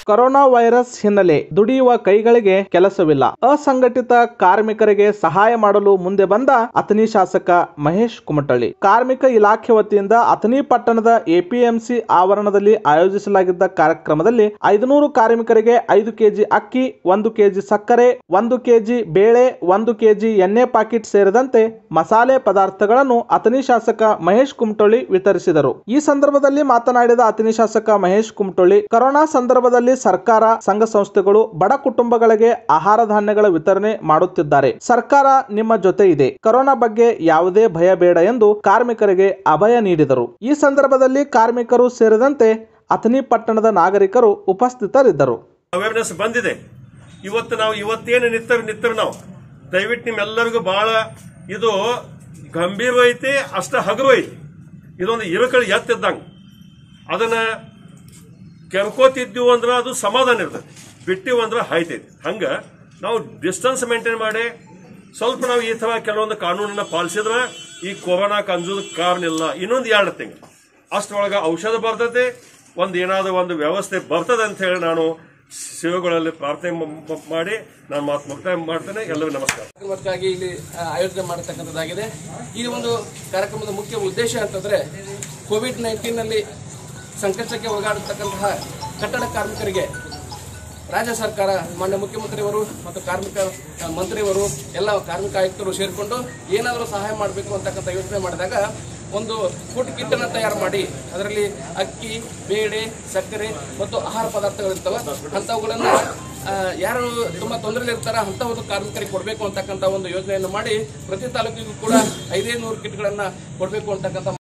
corona virus ಹಿನ್ನೆಲೆ ದುಡಿಯುವ ಕೈಗಳಿಗೆ ಕೆಲಸವಿಲ್ಲ ಅಸಂಘಟಿತ ಕಾರ್ಮಿಕರಿಗೆ ಸಹಾಯ ಮಾಡಲು ಮುಂದೆ ಬಂದ ಅಥಣಿ ಶಾಸಕ ಮಹೇಶ್ ಕುಮಟಳ್ಳಿ ಕಾರ್ಮಿಕ ಇಲಾಖೆ ವತಿಯಿಂದ ಅಥಣಿ ಪಟ್ಟಣದ ಎಪಿಎಂಸಿ ಆವರಣದಲ್ಲಿ ಆಯೋಜಿಸಲಾಗಿದ್ದ ಕಾರ್ಯಕ್ರಮದಲ್ಲಿ ಐದುನೂರು ಕಾರ್ಮಿಕರಿಗೆ ಐದು ಕೆಜಿ ಅಕ್ಕಿ ಒಂದು ಕೆಜಿ ಸಕ್ಕರೆ ಒಂದು ಕೆಜಿ ಬೇಳೆ ಒಂದು ಕೆಜಿ ಎಣ್ಣೆ ಪಾಕೆಟ್ ಸೇರಿದಂತೆ ಮಸಾಲೆ ಪದಾರ್ಥಗಳನ್ನು ಅಥಣಿ ಶಾಸಕ ಮಹೇಶ್ ಕುಮಟೊಳ್ಳಿ ವಿತರಿಸಿದರು ಈ ಸಂದರ್ಭದಲ್ಲಿ ಮಾತನಾಡಿದ ಅಥಣಿ ಶಾಸಕ ಮಹೇಶ್ ಕುಮಟೊಳ್ಳಿ ಕೊರೋನಾ ಸಂದರ್ಭದಲ್ಲಿ ಸರ್ಕಾರ ಸಂಘ ಸಂಸ್ಥೆಗಳು ಬಡ ಕುಟುಂಬಗಳಿಗೆ ಆಹಾರ ಧಾನ್ಯಗಳ ವಿತರಣೆ ಮಾಡುತ್ತಿದ್ದಾರೆ ಸರ್ಕಾರ ನಿಮ್ಮ ಜೊತೆ ಇದೆ ಕೊರೋನಾ ಬಗ್ಗೆ ಯಾವುದೇ ಭಯ ಬೇಡ ಎಂದು ಕಾರ್ಮಿಕರಿಗೆ ಅಭಯ ನೀಡಿದರು ಈ ಸಂದರ್ಭದಲ್ಲಿ ಕಾರ್ಮಿಕರು ಸೇರಿದಂತೆ ಅಥಣಿ ಪಟ್ಟಣದ ನಾಗರಿಕರು ಉಪಸ್ಥಿತರಿದ್ದರು ಅವೇರ್ನೆಸ್ ಬಂದಿದೆ ಇವತ್ತು ನಾವು ಇವತ್ತೇನು ನಿತ್ತರ್ ನಿತ್ತರ್ ನಾವು ದಯವಿಟ್ಟು ನಿಮ್ಮೆಲ್ಲರಿಗೂ ಬಹಳ ಇದು ಗಂಭೀರ ಐತಿ ಅಷ್ಟ ಹಗುರು ಐತಿ ಇದೊಂದು ಇರುಕಳಿ ಎತ್ತಿದ್ದಂಗ ಅದನ್ನ ಕೆರ್ಕೋತಿದ್ದೀವಿ ಅಂದ್ರೆ ಅದು ಸಮಾಧಾನ ಇರ್ತದೆ ಬಿಟ್ಟಿವು ಅಂದ್ರೆ ಹಾಯ್ತೈತಿ ಹಂಗ ನಾವು ಡಿಸ್ಟೆನ್ಸ್ ಮೇಂಟೈನ್ ಮಾಡಿ ಸ್ವಲ್ಪ ನಾವು ಈ ತರ ಕೆಲವೊಂದು ಕಾನೂನನ್ನ ಪಾಲಿಸಿದ್ರೆ ಈ ಕೊರೋನಾಕ್ಕೆ ಅಂಜೋದು ಕಾರಣ ಇಲ್ಲ ಇನ್ನೊಂದು ಎರಡು ತಿಂಗಳು ಅಷ್ಟರೊಳಗೆ ಔಷಧ ಬರ್ತದೆ ಒಂದು ಏನಾದರೂ ಒಂದು ವ್ಯವಸ್ಥೆ ಬರ್ತದೆ ಅಂತ ಹೇಳಿ ನಾನು ಸೇವೆಗಳಲ್ಲಿ ಪ್ರಾರ್ಥನೆ ಮ- ಮ- ಮಾಡಿ ನಾನು ಮಾತು ಮುಕ್ತಾಯ ಮಾಡ್ತೇನೆ ಎಲ್ಲರಿಗೂ ನಮಸ್ಕಾರ ಕಾರ್ಯಕ್ರಮಕ್ಕಾಗಿ ಇಲ್ಲಿ ಆ, ಆಯೋಜನೆ ಮಾಡತಕ್ಕಂಥದ್ದಾಗಿದೆ ಈ ಒಂದು ಕಾರ್ಯಕ್ರಮದ ಮುಖ್ಯ ಉದ್ದೇಶ ಅಂತಂದ್ರೆ ಕೋವಿಡ್ ನೈನ್ಟೀನ್ನಲ್ಲಿ ಸಂಕಷ್ಟಕ್ಕೆ ಒಳಗಾಡಿರ್ತಕ್ಕಂತಹ ಕಟ್ಟಡ ಕಾರ್ಮಿಕರಿಗೆ ರಾಜ್ಯ ಸರ್ಕಾರ ಮಾನ್ಯ ಮುಖ್ಯಮಂತ್ರಿಯವರು ಮತ್ತು ಕಾರ್ಮಿಕ ಆ, ಮಂತ್ರಿಯವರು ಎಲ್ಲ ಕಾರ್ಮಿಕ ಆಯುಕ್ತರು ಸೇರಿಕೊಂಡು ಏನಾದರೂ ಸಹಾಯ ಮಾಡಬೇಕು ಅಂತಕ್ಕಂಥ ಯೋಚನೆ ಮಾಡಿದಾಗ ಒಂದು ಫುಡ್ ಕಿಟ್ ಅನ್ನ ತಯಾರು ಮಾಡಿ ಅದರಲ್ಲಿ ಅಕ್ಕಿ ಬೇಳೆ ಸಕ್ಕರೆ ಮತ್ತು ಆಹಾರ ಪದಾರ್ಥಗಳಿರ್ತವೆ ಅಂಥವುಗಳನ್ನು ಆ, ಯಾರು ತುಂಬಾ ತೊಂದರೆಯಲ್ಲಿ ಇರ್ತಾರ ಅಂತ ಒಂದು ಕಾರ್ಮಿಕರಿಗೆ ಕೊಡಬೇಕು ಅಂತಕ್ಕಂಥ ಒಂದು ಯೋಜನೆಯನ್ನು ಮಾಡಿ ಪ್ರತಿ ತಾಲೂಕಿಗೂ ಕೂಡ ಐದೇ ನೂರು ಕಿಟ್ಗಳನ್ನ ಕೊಡಬೇಕು ಅಂತಕ್ಕಂಥ